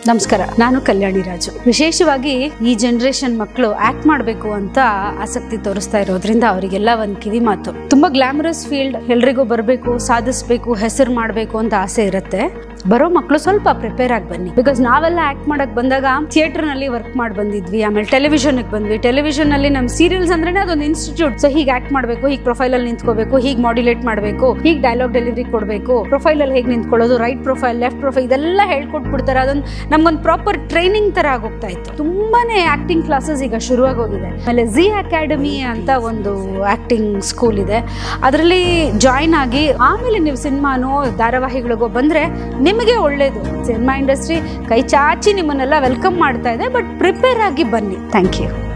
ನಮಸ್ಕಾರ ನಾನು ಕಲ್ಯಾಣಿ ರಾಜು ವಿಶೇಷವಾಗಿ ಈ ಜನರೇಷನ್ ಮಕ್ಕಳು ಆಕ್ಟ್ ಮಾಡಬೇಕು ಅಂತ ಆಸಕ್ತಿ ತೋರಿಸ್ತಾ ಇರೋದ್ರಿಂದ ಅವರಿಗೆಲ್ಲ ಒಂದ್ ಕಿವಿ ಮಾತು ತುಂಬಾ ಗ್ಲಾಮರಸ್ ಫೀಲ್ಡ್ ಎಲ್ರಿಗೂ ಬರಬೇಕು ಸಾಧಿಸ್ಬೇಕು ಹೆಸರು ಮಾಡಬೇಕು ಅಂತ ಆಸೆ ಇರುತ್ತೆ ಬರೋ ಮಕ್ಕಳು ಸ್ವಲ್ಪ ಪ್ರಿಪೇರ್ ಆಗಿ ಬನ್ನಿ ಬಿಕಾಸ್ ನಾವೆಲ್ಲ ಆಕ್ಟ್ ಮಾಡಕ್ ಬಂದಾಗ ಥಿಯೇಟರ್ ನಲ್ಲಿ ವರ್ಕ್ ಮಾಡಿ ಬಂದಿದ್ವಿ ಆಮೇಲೆ ಟೆಲಿವಿಷನ್ ಬಂದ್ವಿ ಟೆಲಿವಿಷನ್ ನಲ್ಲಿ ನಮ್ ಸೀರಿಯಲ್ಸ್ ಅಂದ್ರೆ ಅದೊಂದು ಇನ್ಸ್ಟಿಟ್ಯೂಟ್ ಸೊ ಹೀಗೆ ಆಕ್ಟ್ ಮಾಡಬೇಕು ಹೀಗೆ ಪ್ರೊಫೈಲ್ ಅಲ್ಲಿ ನಿಂತ್ಕೋಬೇಕು ಹೀಗೆ ಮಾಡ್ಯುಲೇಟ್ ಮಾಡಬೇಕು ಹೀಗೆ ಡೈಲಾಗ್ ಡೆಲಿವರಿ ಕೊಡಬೇಕು ಪ್ರೊಫೈಲ್ ಅಲ್ಲಿ ಹೇಗೆ ನಿಂತ್ಕೊಳ್ಳೋದು ರೈಟ್ ಪ್ರೊಫೈಲ್ ಲೆಫ್ಟ್ ಪ್ರೊಫೈಲ್ ಇದೆಲ್ಲ ಹೇಳ್ಕೊಟ್ಬಿಡ್ತಾರೆ ಅದೊಂದು ನಮ್ಗೊಂದು ಪ್ರಾಪರ್ ಟ್ರೈನಿಂಗ್ ತರ ಆಗೋಗ್ತಾ ಇತ್ತು ತುಂಬಾನೇ ಆಕ್ಟಿಂಗ್ ಕ್ಲಾಸಸ್ ಈಗ ಶುರುವಾಗಿ ಹೋಗಿದೆ ಆಮೇಲೆ ಜಿ ಅಕಾಡೆಮಿ ಅಂತ ಒಂದು ಆಕ್ಟಿಂಗ್ ಸ್ಕೂಲ್ ಇದೆ ಅದರಲ್ಲಿ ಜಾಯಿನ್ ಆಗಿ ಆಮೇಲೆ ನೀವು ಸಿನಿಮಾನೋ ಧಾರಾವಾಹಿಗಳಿಗೋ ಬಂದ್ರೆ ನಿಮಗೆ ಒಳ್ಳೇದು ಸಿನಿಮಾ ಇಂಡಸ್ಟ್ರಿ ಕೈ ಚಾಚಿ ನಿಮ್ಮನ್ನೆಲ್ಲ ವೆಲ್ಕಮ್ ಮಾಡ್ತಾ ಇದೆ ಬಟ್ ಪ್ರಿಪೇರ್ ಆಗಿ ಬನ್ನಿ ಥ್ಯಾಂಕ್ ಯು